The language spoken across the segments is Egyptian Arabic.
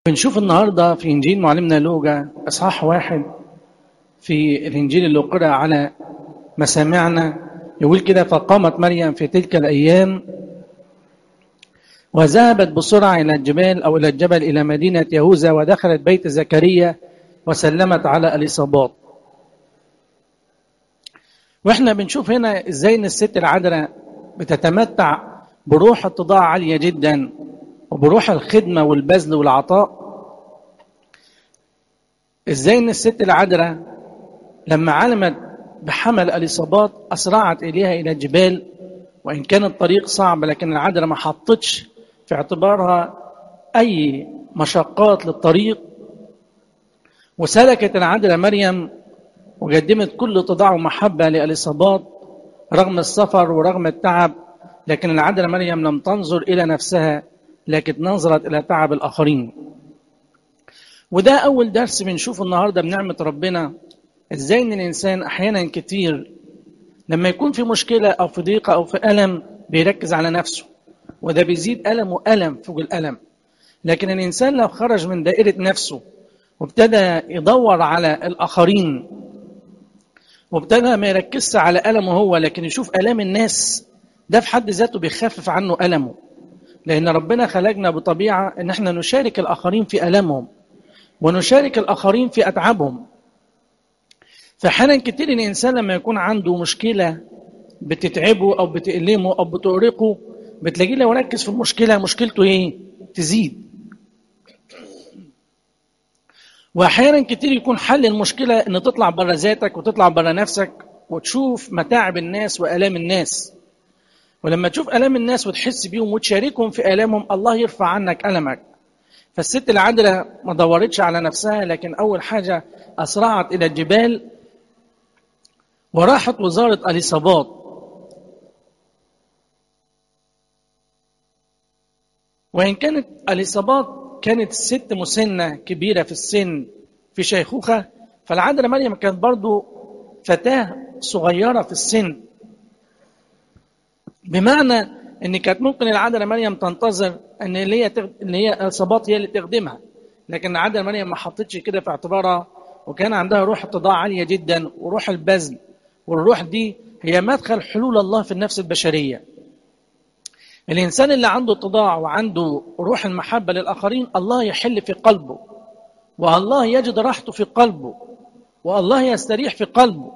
بنشوف النهاردة في إنجيل معلمنا لوجا إصحاح واحد في الإنجيل اللي قرأ على مسامعنا يقول كده فقامت مريم في تلك الأيام وذهبت بسرعة إلى الجبال أو إلى الجبل إلى مدينة يهوذا ودخلت بيت زكريا وسلمت على اليصابات واحنا بنشوف هنا ازاي ان الست العذراء بتتمتع بروح اتضاع عالية جدا وبروح الخدمة والبذل والعطاء ازاي ان الست العذراء لما علمت بحمل اليصابات اسرعت اليها الى الجبال وان كان الطريق صعب لكن العذراء ما حطتش في اعتبارها اي مشقات للطريق وسلكت العذراء مريم وقدمت كل اتضاع ومحبة لليصابات رغم السفر ورغم التعب لكن العذراء مريم لم تنظر إلى نفسها لكن نظرت إلى تعب الآخرين وده أول درس بنشوفه النهاردة بنعمة ربنا إزاي إن الإنسان أحيانا كتير لما يكون في مشكلة أو في ضيقة أو في ألم بيركز على نفسه وده بيزيد ألم وألم فوق الألم لكن الإنسان لو خرج من دائرة نفسه وابتدى يدور على الآخرين وابتدى ما يركزش على ألمه هو لكن يشوف ألام الناس ده في حد ذاته بيخفف عنه ألمه لأن ربنا خلقنا بطبيعة إن احنا نشارك الآخرين في ألمهم ونشارك الآخرين في أتعابهم فأحيانا كتير الإنسان لما يكون عنده مشكلة بتتعبه أو بتألمه أو بتؤرقه بتلاقيه لو ركز في المشكلة مشكلته إيه؟ تزيد واحيانا كتير يكون حل المشكله ان تطلع بره ذاتك وتطلع بره نفسك وتشوف متاعب الناس والام الناس ولما تشوف الام الناس وتحس بيهم وتشاركهم في الامهم الله يرفع عنك المك فالست العادله ما دورتش على نفسها لكن اول حاجه اسرعت الى الجبال وراحت وزاره اليصابات وان كانت اليصابات كانت الست مسنة كبيرة في السن في شيخوخة فالعذراء مريم كانت برضو فتاة صغيرة في السن بمعنى ان كانت ممكن العذراء مريم تنتظر ان اللي هي تغ... اللي هي الصباط هي اللي تخدمها لكن العذراء مريم ما حطتش كده في اعتبارها وكان عندها روح اتضاع عالية جدا وروح البذل والروح دي هي مدخل حلول الله في النفس البشريه الإنسان اللي عنده اتضاع وعنده روح المحبة للآخرين الله يحل في قلبه والله يجد راحته في قلبه والله يستريح في قلبه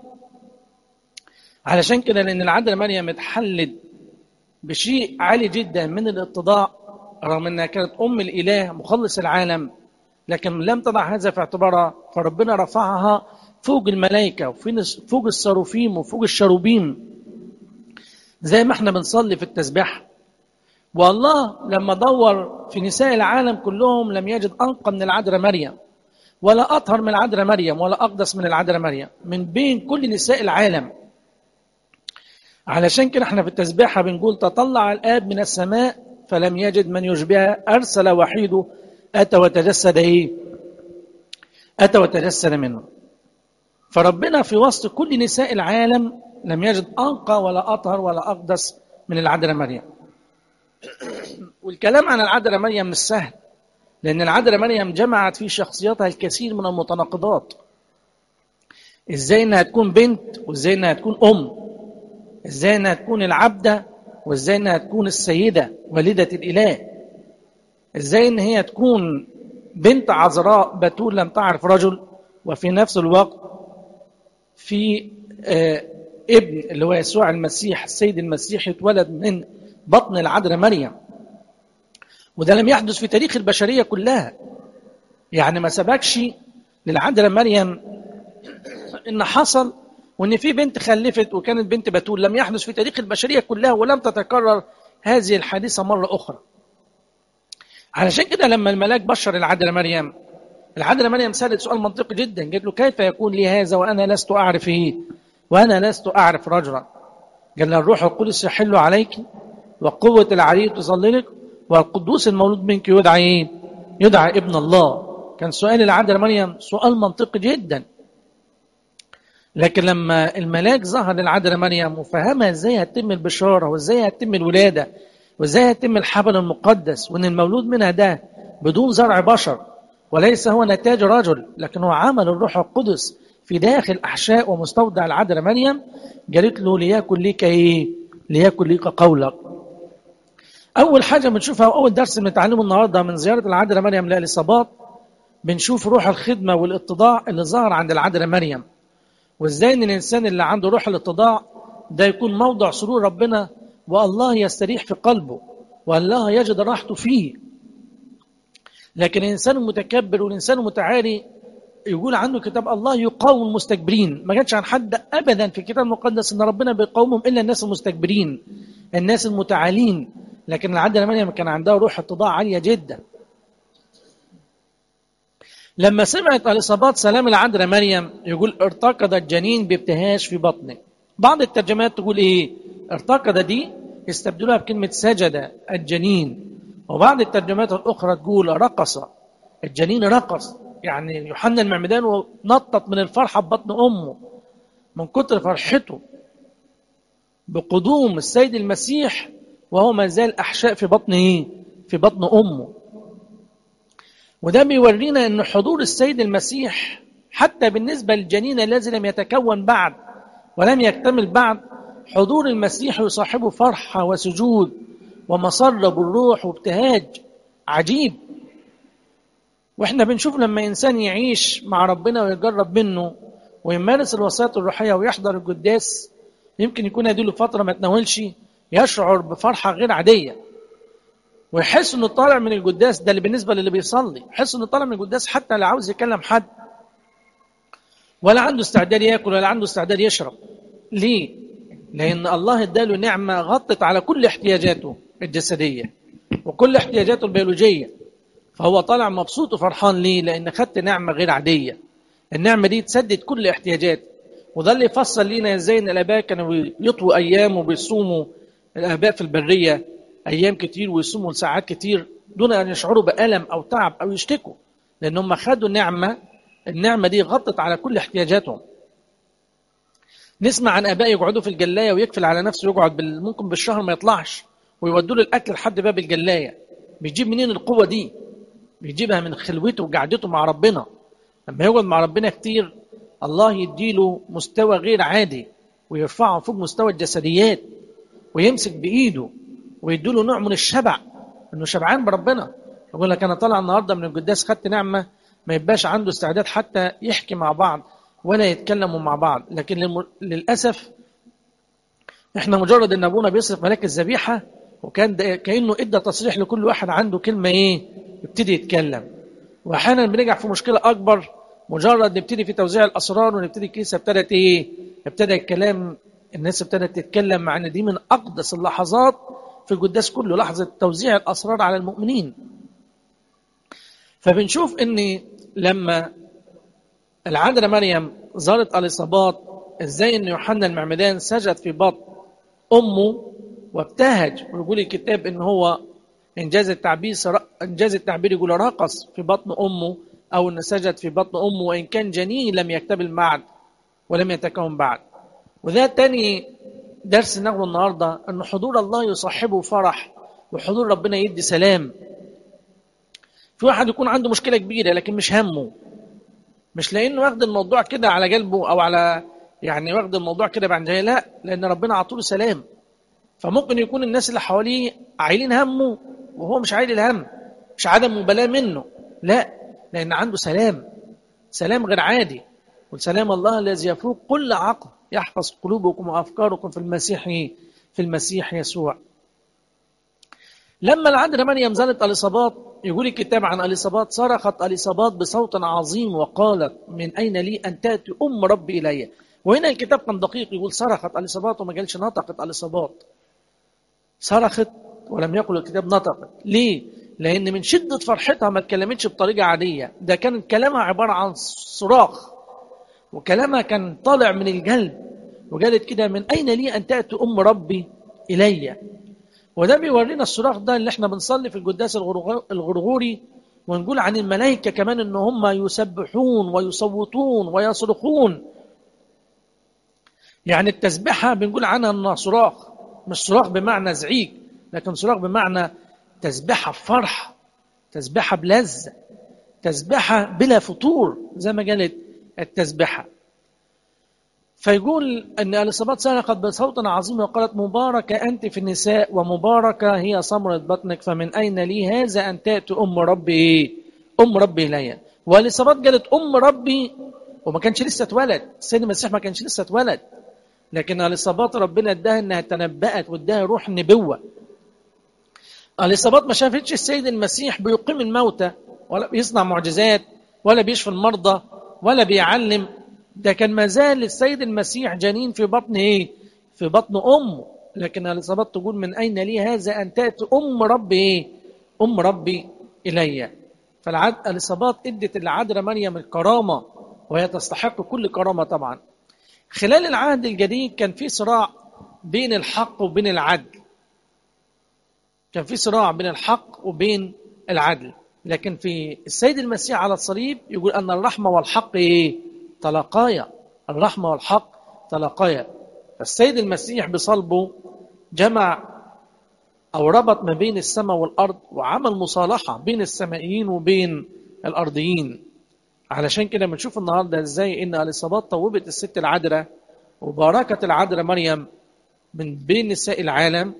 علشان كده لأن العذراء مريم اتحلت بشيء عالي جدا من الاتضاع رغم أنها كانت أم الإله مخلص العالم لكن لم تضع هذا في اعتبارها فربنا رفعها فوق الملائكة وفوق الصاروفيم وفوق الشروبيم زي ما احنا بنصلي في التسبيح والله لما دور في نساء العالم كلهم لم يجد أنقى من العذراء مريم ولا أطهر من العذراء مريم ولا أقدس من العذراء مريم من بين كل نساء العالم علشان كده احنا في التسبيحة بنقول تطلع الآب من السماء فلم يجد من يشبهها أرسل وحيده أتى وتجسد إيه؟ أتى وتجسد منه فربنا في وسط كل نساء العالم لم يجد أنقى ولا أطهر ولا أقدس من العذراء مريم والكلام عن العذراء مريم مش سهل لأن العذراء مريم جمعت في شخصياتها الكثير من المتناقضات ازاي انها تكون بنت وازاي انها تكون ام ازاي انها تكون العبدة وازاي انها تكون السيدة والدة الاله ازاي ان هي تكون بنت عذراء بتول لم تعرف رجل وفي نفس الوقت في آه ابن اللي هو يسوع المسيح السيد المسيح يتولد من بطن العذراء مريم وده لم يحدث في تاريخ البشرية كلها يعني ما سبقش للعذراء مريم ان حصل وان في بنت خلفت وكانت بنت بتول لم يحدث في تاريخ البشرية كلها ولم تتكرر هذه الحادثة مرة أخرى علشان كده لما الملاك بشر العذراء مريم العذراء مريم سألت سؤال منطقي جدا قالت له كيف يكون لي هذا وأنا لست أعرف إيه وأنا لست أعرف رجلا قال لها الروح القدس يحل عليك وقوة العلي تظللك والقدوس المولود منك يدعى ايه؟ يدعى ابن الله كان سؤال العذراء مريم سؤال منطقي جدا لكن لما الملاك ظهر للعذراء مريم وفهمها ازاي هتتم البشاره وازاي هتتم الولاده وازاي هتتم الحبل المقدس وان المولود منها ده بدون زرع بشر وليس هو نتاج رجل لكن هو عمل الروح القدس في داخل أحشاء ومستودع العذراء مريم قالت له ليكن لك إيه ليكن لك قولك أول حاجة بنشوفها أول درس بنتعلمه النهاردة من زيارة العذراء مريم لإليصابات بنشوف روح الخدمة والاتضاع اللي ظهر عند العذراء مريم وإزاي إن الإنسان اللي عنده روح الاتضاع ده يكون موضع سرور ربنا والله يستريح في قلبه والله يجد راحته فيه لكن الإنسان المتكبر والإنسان المتعالي يقول عنه كتاب الله يقاوم المستكبرين ما جاتش عن حد أبدا في الكتاب المقدس أن ربنا بيقاومهم إلا الناس المستكبرين الناس المتعالين لكن العذراء مريم كان عندها روح اتضاع عالية جدا لما سمعت اليصابات سلام العذراء مريم يقول ارتقد الجنين بابتهاج في بطنه بعض الترجمات تقول ايه ارتقد دي استبدلوها بكلمة سجد الجنين وبعض الترجمات الأخرى تقول رقص الجنين رقص يعني يوحنا المعمدان ونطط من الفرحة ببطن أمه من كتر فرحته بقدوم السيد المسيح وهو ما زال أحشاء في بطن إيه؟ في بطن أمه وده بيورينا أن حضور السيد المسيح حتى بالنسبة للجنين الذي لم يتكون بعد ولم يكتمل بعد حضور المسيح يصاحبه فرحة وسجود ومصر بالروح وابتهاج عجيب واحنا بنشوف لما انسان يعيش مع ربنا ويجرب منه ويمارس الوصايات الروحيه ويحضر القداس يمكن يكون اديله فتره ما تناولش يشعر بفرحه غير عاديه ويحس انه طالع من القداس ده اللي بالنسبه للي بيصلي يحس انه طالع من القداس حتى لا عاوز يكلم حد ولا عنده استعداد ياكل ولا عنده استعداد يشرب ليه لان الله اداله نعمه غطت على كل احتياجاته الجسديه وكل احتياجاته البيولوجيه فهو طالع مبسوط وفرحان ليه لان خدت نعمه غير عاديه النعمه دي تسدد كل احتياجات وده اللي يفصل لينا ازاي ان الاباء كانوا يطووا ايام وبيصوموا الاباء في البريه ايام كتير ويصوموا ساعات كتير دون ان يشعروا بالم او تعب او يشتكوا لان هم خدوا نعمه النعمه دي غطت على كل احتياجاتهم نسمع عن اباء يقعدوا في الجلايه ويقفل على نفسه يقعد بال... ممكن بالشهر ما يطلعش ويودوا له الاكل لحد باب الجلايه بيجيب منين القوه دي بيجيبها من خلوته وقعدته مع ربنا لما يقعد مع ربنا كتير الله يديله مستوى غير عادي ويرفعه فوق مستوى الجسديات ويمسك بايده ويديله نوع من الشبع انه شبعان بربنا يقول لك انا طالع النهارده من القداس خدت نعمه ما يبقاش عنده استعداد حتى يحكي مع بعض ولا يتكلموا مع بعض لكن للم... للاسف احنا مجرد ان ابونا بيصرف ملاك الذبيحه وكان ده كانه ادى تصريح لكل واحد عنده كلمه ايه يبتدي يتكلم واحيانا بنقع في مشكله اكبر مجرد نبتدي في توزيع الاسرار ونبتدي الكنيسه ابتدت ايه ابتدى الكلام الناس ابتدت تتكلم مع ان دي من اقدس اللحظات في القداس كله لحظه توزيع الاسرار على المؤمنين فبنشوف ان لما العذراء مريم زارت اليصابات ازاي ان يوحنا المعمدان سجد في بطن امه وابتهج ويقول الكتاب ان هو انجاز التعبير انجاز التعبير يقول رقص في بطن امه او ان سجد في بطن امه وان كان جنين لم يكتمل بعد ولم يتكون بعد وده تاني درس ناخده النهارده ان حضور الله يصاحبه فرح وحضور ربنا يدي سلام في واحد يكون عنده مشكله كبيره لكن مش همه مش لانه واخد الموضوع كده على قلبه او على يعني واخد الموضوع كده بعد لا لان ربنا عطوله سلام فممكن يكون الناس اللي حواليه عايلين همه وهو مش عايل الهم مش عدم مبالاه منه لا لان عنده سلام سلام غير عادي وسلام الله الذي يفوق كل عقل يحفظ قلوبكم وافكاركم في المسيح في المسيح يسوع لما العذراء مريم زالت اليصابات يقول الكتاب عن اليصابات صرخت اليصابات بصوت عظيم وقالت من اين لي ان تاتي ام ربي الي وهنا الكتاب كان دقيق يقول صرخت اليصابات وما قالش نطقت اليصابات صرخت ولم يقل الكتاب نطقت ليه لان من شده فرحتها ما اتكلمتش بطريقه عاديه ده كان كلامها عباره عن صراخ وكلامها كان طالع من القلب وقالت كده من اين لي ان تاتي ام ربي الي وده بيورينا الصراخ ده اللي احنا بنصلي في القداس الغرغوري ونقول عن الملائكة كمان ان هم يسبحون ويصوتون ويصرخون يعني التسبيحة بنقول عنها انها صراخ مش صراخ بمعنى زعيق لكن صراخ بمعنى تسبيحة بفرح تسبيحة بلذة تسبحة بلا فطور زي ما قالت التسبحة فيقول أن اليصابات سرقت بصوت عظيم وقالت مباركة أنت في النساء ومباركة هي ثمرة بطنك فمن أين لي هذا أن تأتي أم ربي أم ربي إلي واليصابات قالت أم ربي وما كانش لسه اتولد السيد المسيح ما كانش لسه اتولد لكن اليصابات ربنا اداها انها تنبأت واداها روح النبوة اليصابات ما شافتش السيد المسيح بيقيم الموتى ولا بيصنع معجزات ولا بيشفي المرضى ولا بيعلم ده كان ما زال السيد المسيح جنين في بطن ايه في بطن امه لكن اليصابات تقول من اين لي هذا ان تاتي ام ربي ايه ام ربي الي فاليصابات ادت العذراء مريم الكرامه وهي تستحق كل كرامه طبعا خلال العهد الجديد كان في صراع بين الحق وبين العدل كان في صراع بين الحق وبين العدل لكن في السيد المسيح على الصليب يقول أن الرحمة والحق إيه؟ تلاقايا الرحمة والحق تلاقايا السيد المسيح بصلبه جمع أو ربط ما بين السماء والأرض وعمل مصالحة بين السمائيين وبين الأرضيين علشان كده بنشوف النهارده ازاي ان اليصابات طوبت الست العذراء وباركت العذراء مريم من بين نساء العالم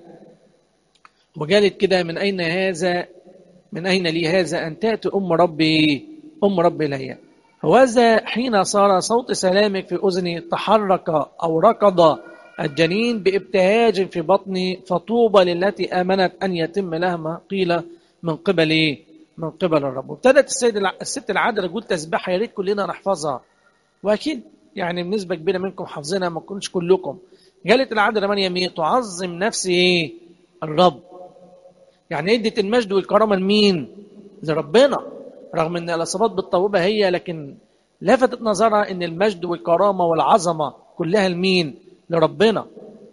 وقالت كده من اين هذا من اين لي هذا ان تاتي ام ربي ام ربي لي وهذا حين صار صوت سلامك في اذني تحرك او ركض الجنين بابتهاج في بطني فطوبى للتي امنت ان يتم لها ما قيل من قبل ايه من قبل الرب وابتدت السيد الست العذراء تقول تسبحها يا ريت كلنا نحفظها واكيد يعني بنسبه كبيره منكم حافظينها ما تكونش كلكم قالت العذراء مريم ايه تعظم نفسي ايه الرب يعني ادت المجد والكرامه لمين لربنا رغم ان الاصابات بالطوبه هي لكن لفتت نظرها ان المجد والكرامه والعظمه كلها لمين لربنا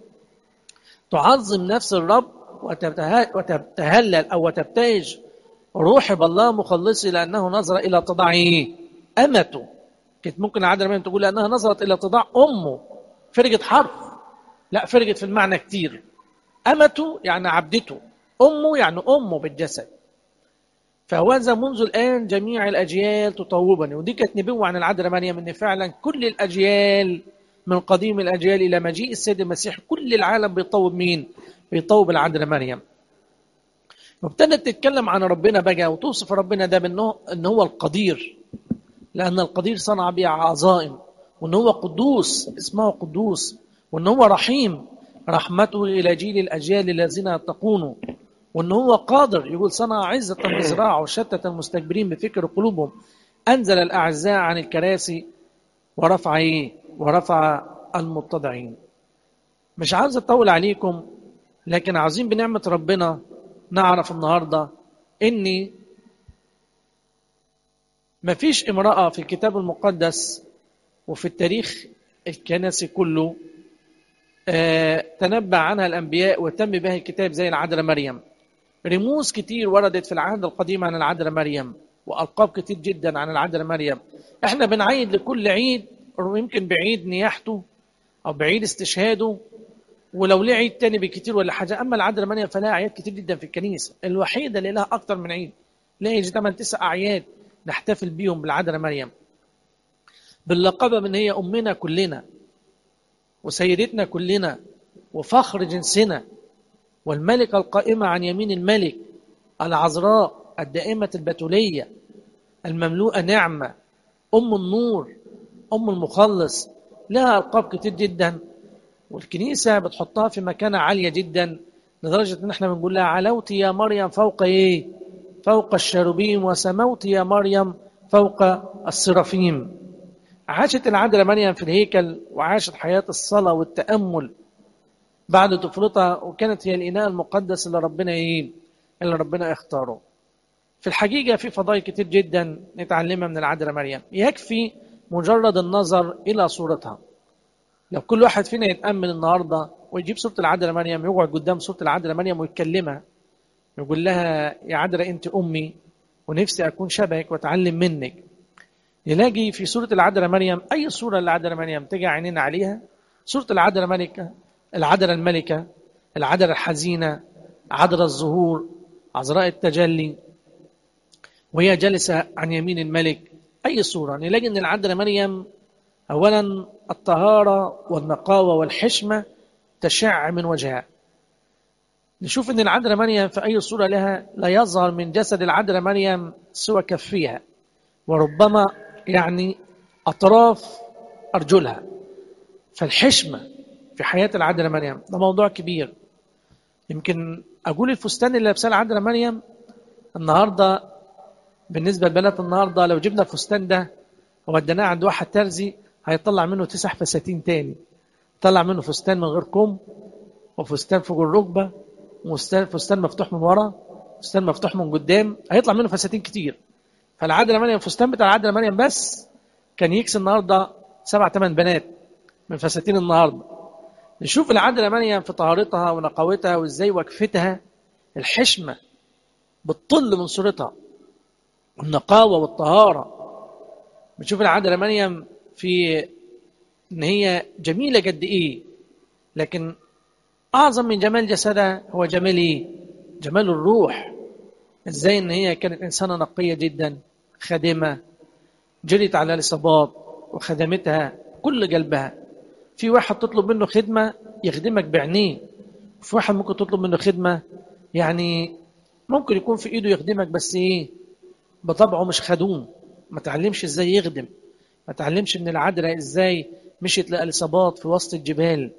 تعظم نفس الرب وتبتهلل او تبتهج روحي بالله مخلصي لأنه نظر إلى تضاع أمته كانت ممكن عادة مريم تقول لأنها نظرت إلى تضاع أمه فرقت حرف لا فرقت في المعنى كتير أمته يعني عبدته أمه يعني أمه بالجسد فهوذا منذ الآن جميع الأجيال تطوبني ودي كانت نبوة عن العذراء مريم إن فعلا كل الأجيال من قديم الأجيال إلى مجيء السيد المسيح كل العالم بيطوب مين؟ بيطوب العذراء مريم وابتدت تتكلم عن ربنا بقى وتوصف ربنا ده بانه ان هو القدير لان القدير صنع به عظائم وان هو قدوس اسمه قدوس وان هو رحيم رحمته الى جيل الاجيال الذين يتقونه وان هو قادر يقول صنع عزة بزراعه وشتت المستكبرين بفكر قلوبهم انزل الاعزاء عن الكراسي ورفع ايه ورفع المتضعين مش عاوز اطول عليكم لكن عاوزين بنعمه ربنا نعرف النهاردة إن مفيش امرأة في الكتاب المقدس وفي التاريخ الكنسي كله آه تنبأ عنها الأنبياء وتم بها الكتاب زي العذراء مريم رموز كتير وردت في العهد القديم عن العذراء مريم وألقاب كتير جدا عن العذراء مريم احنا بنعيد لكل عيد يمكن بعيد نياحته أو بعيد استشهاده ولو ليه عيد تاني بكتير ولا حاجة أما العذراء مريم فلها أعياد كتير جدا في الكنيسة الوحيدة اللي لها أكتر من عيد لها يجي 8 9 أعياد نحتفل بيهم بالعذراء مريم باللقبة من هي أمنا كلنا وسيدتنا كلنا وفخر جنسنا والملكة القائمة عن يمين الملك العذراء الدائمة البتولية المملوءة نعمة أم النور أم المخلص لها ألقاب كتير جدا والكنيسة بتحطها في مكانة عالية جدا لدرجة ان احنا بنقول لها علوت يا مريم فوق ايه فوق الشروبيم وسموت يا مريم فوق السرافيم عاشت العذراء مريم في الهيكل وعاشت حياة الصلاة والتأمل بعد طفولتها وكانت هي الإناء المقدس اللي ربنا ايه اللي ربنا اختاره في الحقيقة في فضائل كتير جدا نتعلمها من العذراء مريم يكفي مجرد النظر إلى صورتها لو كل واحد فينا يتأمل النهاردة ويجيب صورة العذراء مريم يقعد قدام صورة العذراء مريم ويتكلمها يقول لها يا عذراء أنت أمي ونفسي أكون شبهك وأتعلم منك نلاقي في صورة العذراء مريم أي صورة للعذراء مريم تجي عينينا عليها صورة العذراء ملكة العذراء الملكة العذراء الحزينة عذراء الظهور عذراء التجلي وهي جالسة عن يمين الملك أي صورة نلاقي أن العذراء مريم أولا الطهارة والنقاوة والحشمة تشع من وجهها نشوف أن العذراء مريم في أي صورة لها لا يظهر من جسد العذراء مريم سوى كفيها وربما يعني أطراف أرجلها فالحشمة في حياة العذراء مريم ده موضوع كبير يمكن أقول الفستان اللي لابساه العذراء مريم النهاردة بالنسبة لبنات النهاردة لو جبنا الفستان ده ووديناه عند واحد ترزي هيطلع منه تسع فساتين تاني طلع منه فستان من غير كم وفستان فوق الركبة وفستان مفتوح من ورا فستان مفتوح من قدام هيطلع منه فساتين كتير فالعذراء مريم الفستان بتاع العذراء مريم بس كان يكسي النهارده سبع ثمان بنات من فساتين النهارده نشوف العذراء مريم في طهارتها ونقاوتها وازاي وقفتها الحشمه بتطل من صورتها النقاوه والطهاره بنشوف العذراء مريم في ان هي جميله قد ايه لكن اعظم من جمال جسدها هو جمال ايه جمال الروح ازاي ان هي كانت انسانه نقيه جدا خادمه جريت على الاصابات وخدمتها كل قلبها في واحد تطلب منه خدمه يخدمك بعينيه في واحد ممكن تطلب منه خدمه يعني ممكن يكون في ايده يخدمك بس ايه بطبعه مش خدوم ما تعلمش ازاي يخدم ما تعلمش من العذراء ازاي مشيت الاصابات في وسط الجبال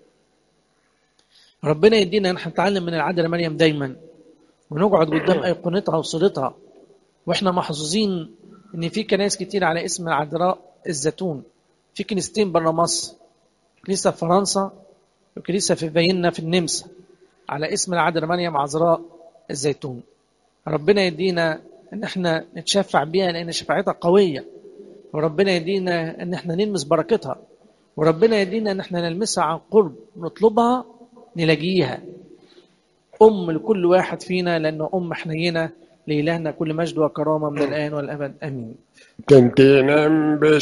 ربنا يدينا نحن نتعلم من العذراء مريم دايما ونقعد قدام ايقونتها وصورتها واحنا محظوظين ان في كنائس كتير على اسم العذراء الزيتون في كنيستين بره مصر كنيسه في فرنسا وكنيسه في فيينا في النمسا على اسم العذراء مريم عذراء الزيتون ربنا يدينا ان احنا نتشفع بيها لان شفاعتها قويه وربنا يدينا ان احنا نلمس بركتها وربنا يدينا ان احنا نلمسها عن قرب نطلبها نلاقيها ام لكل واحد فينا لانه ام حنينه لإلهنا كل مجد وكرامه من الان والابد امين تنتينا